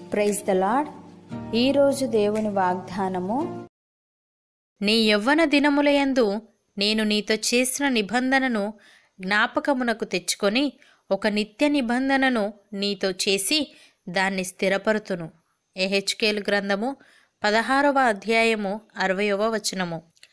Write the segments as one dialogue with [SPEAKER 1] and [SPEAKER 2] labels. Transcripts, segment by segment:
[SPEAKER 1] praise the lord ఈరోజు దేవుని వాగ్దానము
[SPEAKER 2] నీ యవ్వన దినములయందు నేను నీతో చేసిన నిబంధనను జ్ఞాపకమునకు తెచ్చుకొని ఒక నిత్య నిబంధనను నీతో చేసి దాన్ని స్థిరపరుతును ఎహెచ్కేలు గ్రంథము పదహారవ అధ్యాయము అరవయవ వచనము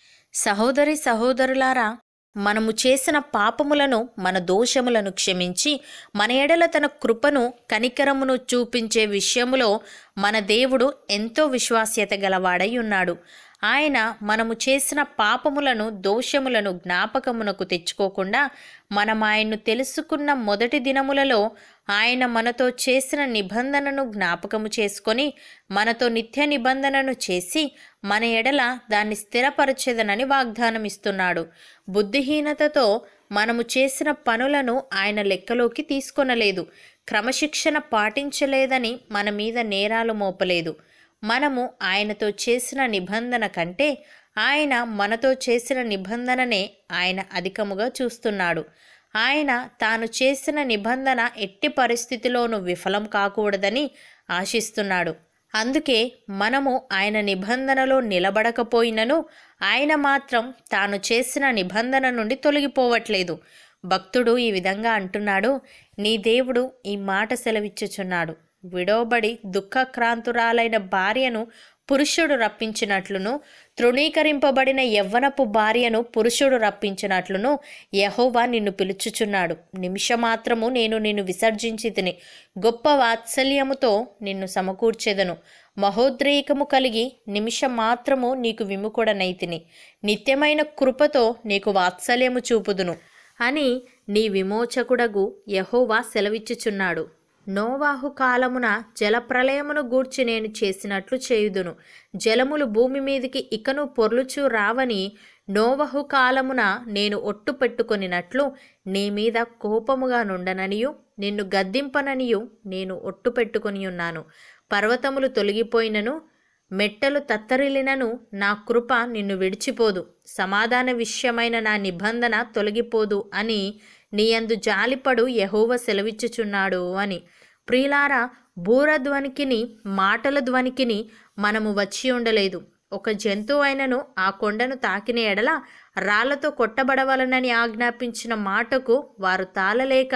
[SPEAKER 2] సహోదరి సహోదరులారా మనము చేసిన పాపములను మన దోషములను క్షమించి మన ఎడల తన కృపను కనికరమును చూపించే విషయములో మన దేవుడు ఎంతో విశ్వాస్యత గలవాడై ఉన్నాడు ఆయన మనము చేసిన పాపములను దోషములను జ్ఞాపకమునకు తెచ్చుకోకుండా మనం ఆయన్ను తెలుసుకున్న మొదటి దినములలో ఆయన మనతో చేసిన నిబంధనను జ్ఞాపకము చేసుకొని మనతో నిత్య నిబంధనను చేసి మన ఎడల దాన్ని స్థిరపరచేదనని వాగ్దానం ఇస్తున్నాడు బుద్ధిహీనతతో మనము చేసిన పనులను ఆయన లెక్కలోకి తీసుకొనలేదు క్రమశిక్షణ పాటించలేదని మన మీద నేరాలు మోపలేదు మనము ఆయనతో చేసిన నిబంధన కంటే ఆయన మనతో చేసిన నిబంధననే ఆయన అధికముగా చూస్తున్నాడు ఆయన తాను చేసిన నిబంధన ఎట్టి పరిస్థితిలోనూ విఫలం కాకూడదని ఆశిస్తున్నాడు అందుకే మనము ఆయన నిబంధనలో నిలబడకపోయినను ఆయన మాత్రం తాను చేసిన నిబంధన నుండి తొలగిపోవట్లేదు భక్తుడు ఈ విధంగా అంటున్నాడు నీ దేవుడు ఈ మాట సెలవిచ్చుచున్నాడు విడవబడి దుఃఖక్రాంతురాలైన భార్యను పురుషుడు రప్పించినట్లును తృణీకరింపబడిన యవ్వనపు భార్యను పురుషుడు రప్పించినట్లును యహోవా నిన్ను పిలుచుచున్నాడు నిమిషమాత్రము నేను నిన్ను విసర్జించి తిని గొప్ప వాత్సల్యముతో నిన్ను సమకూర్చెదను మహోద్రేకము కలిగి నిమిషమాత్రము నీకు విముకుడనైతిని నిత్యమైన కృపతో నీకు వాత్సల్యము చూపుదును అని నీ విమోచకుడగు యహోవా సెలవిచ్చుచున్నాడు నోవాహు కాలమున జలప్రలయమును గూర్చి నేను చేసినట్లు చేయుదును జలములు భూమి మీదికి ఇకను పొర్లుచు రావని నోవహు కాలమున నేను ఒట్టు పెట్టుకొనినట్లు నీ మీద కోపముగా నుండననియు నిన్ను గద్దింపననియు నేను ఒట్టు పెట్టుకొని ఉన్నాను పర్వతములు తొలగిపోయినను మెట్టలు తత్తరిల్లినను నా కృప నిన్ను విడిచిపోదు సమాధాన విషయమైన నా నిబంధన తొలగిపోదు అని నీయందు జాలిపడు యహోవ సెలవిచ్చుచున్నాడు అని ప్రియులారా బూరధ్వనికిని మాటల ధ్వనికిని మనము వచ్చి ఉండలేదు ఒక జంతువు అయినను ఆ కొండను తాకిన ఎడల రాళ్లతో కొట్టబడవలనని ఆజ్ఞాపించిన మాటకు వారు తాళలేక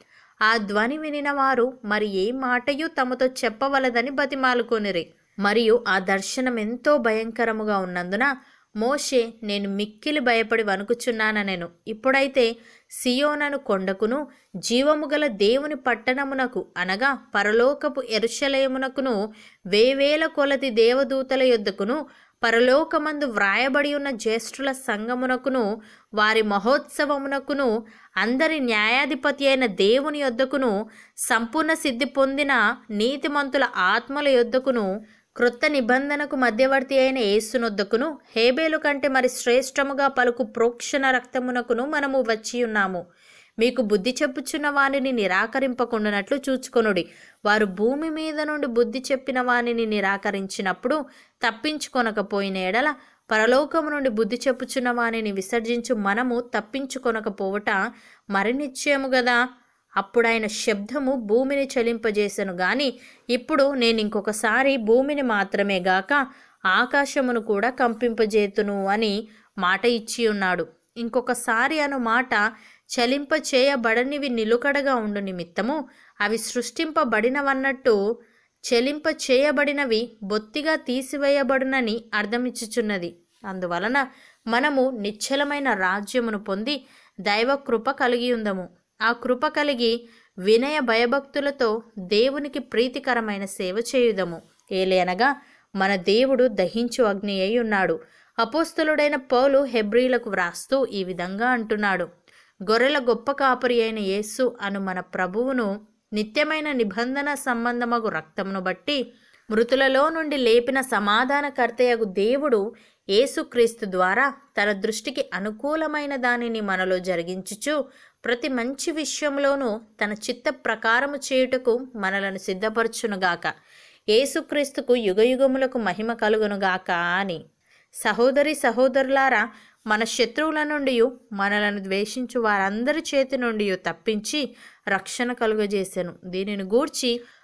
[SPEAKER 2] ఆ ధ్వని వినిన వారు మరి ఏ మాటయు తమతో చెప్పవలదని బతిమాలుకొనిరి మరియు ఆ దర్శనం ఎంతో భయంకరముగా ఉన్నందున మోషే నేను మిక్కిలి భయపడి వణుకుచున్నాననెను ఇప్పుడైతే సియోనను కొండకును జీవము గల దేవుని పట్టణమునకు అనగా పరలోకపు ఎరుషలేమునకును వేవేల కొలది దేవదూతల యొద్దకును పరలోకమందు వ్రాయబడి ఉన్న జ్యేష్ఠుల సంగమునకును వారి మహోత్సవమునకును అందరి న్యాయాధిపతి అయిన దేవుని యొద్దకును సంపూర్ణ సిద్ధి పొందిన నీతిమంతుల ఆత్మల యొద్దకును క్రొత్త నిబంధనకు మధ్యవర్తి అయిన యేసునొద్దకును హేబేలు కంటే మరి శ్రేష్టముగా పలుకు ప్రోక్షణ రక్తమునకును మనము వచ్చి ఉన్నాము మీకు బుద్ధి చెప్పుచున్న వానిని నిరాకరింపకుండానట్లు చూచుకొనుడి వారు భూమి మీద నుండి బుద్ధి చెప్పిన వానిని నిరాకరించినప్పుడు తప్పించుకొనకపోయిన ఎడల పరలోకము నుండి బుద్ధి చెప్పుచున్న వానిని విసర్జించు మనము తప్పించుకొనకపోవట మరి నిశ్చయము గదా అప్పుడు ఆయన శబ్దము భూమిని చలింపజేసను గాని ఇప్పుడు నేను ఇంకొకసారి భూమిని మాత్రమే గాక ఆకాశమును కూడా కంపింపజేతును అని మాట ఇచ్చి ఉన్నాడు ఇంకొకసారి అను మాట చలింప చేయబడనివి నిలుకడగా ఉండు నిమిత్తము అవి సృష్టింపబడినవన్నట్టు చెలింప చేయబడినవి బొత్తిగా తీసివేయబడునని అర్థమిచ్చుచున్నది అందువలన మనము నిశ్చలమైన రాజ్యమును పొంది దైవ కృప కలిగి ఉందము ఆ కృప కలిగి వినయ భయభక్తులతో దేవునికి ప్రీతికరమైన సేవ చేయుదము ఏలేనగా మన దేవుడు దహించు అగ్ని అయి ఉన్నాడు అపోస్తలుడైన పౌలు హెబ్రీలకు వ్రాస్తూ ఈ విధంగా అంటున్నాడు గొర్రెల గొప్ప కాపరి అయిన యేసు అను మన ప్రభువును నిత్యమైన నిబంధన సంబంధమగు రక్తమును బట్టి మృతులలో నుండి లేపిన సమాధానకర్తయగు దేవుడు యేసుక్రీస్తు ద్వారా తన దృష్టికి అనుకూలమైన దానిని మనలో జరిగించుచు ప్రతి మంచి విషయంలోనూ తన చిత్త ప్రకారము చేయుటకు మనలను సిద్ధపరచునుగాక యేసుక్రీస్తుకు యుగయుగములకు మహిమ కలుగునుగాక అని సహోదరి సహోదరులారా మన శత్రువుల నుండి మనలను ద్వేషించు వారందరి చేతి నుండి తప్పించి రక్షణ కలుగజేసెను దీనిని గూర్చి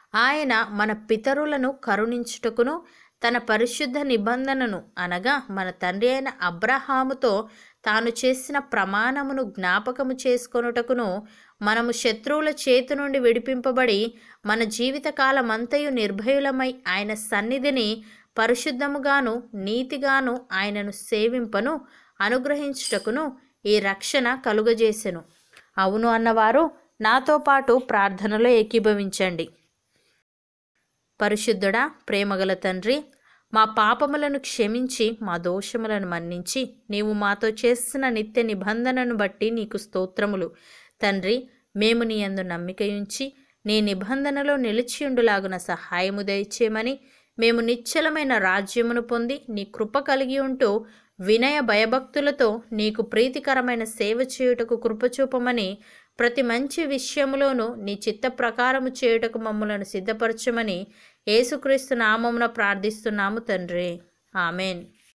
[SPEAKER 2] ఆయన మన పితరులను కరుణించుటకును తన పరిశుద్ధ నిబంధనను అనగా మన తండ్రి అయిన అబ్రహాముతో తాను చేసిన ప్రమాణమును జ్ఞాపకము చేసుకొనుటకును మనము శత్రువుల చేతి నుండి విడిపింపబడి మన జీవితకాలమంతయు నిర్భయులమై ఆయన సన్నిధిని పరిశుద్ధముగాను నీతిగాను ఆయనను సేవింపను అనుగ్రహించుటకును ఈ రక్షణ కలుగజేసెను అవును అన్నవారు నాతో పాటు ప్రార్థనలో ఏకీభవించండి పరిశుద్ధుడా ప్రేమగల తండ్రి మా పాపములను క్షమించి మా దోషములను మన్నించి నీవు మాతో చేస్తున్న నిత్య నిబంధనను బట్టి నీకు స్తోత్రములు తండ్రి మేము నీ యందు నమ్మికయుంచి నీ నిబంధనలో నిలిచియుండులాగున సహాయము దయచేయమని మేము నిశ్చలమైన రాజ్యమును పొంది నీ కృప కలిగి ఉంటూ వినయ భయభక్తులతో నీకు ప్రీతికరమైన సేవ చేయుటకు కృపచూపమని ప్రతి మంచి విషయములోనూ నీ చిత్త ప్రకారము చేయుటకు మమ్మలను సిద్ధపరచమని యేసుక్రీస్తు నామమున ప్రార్థిస్తున్నాము తండ్రి ఆమెన్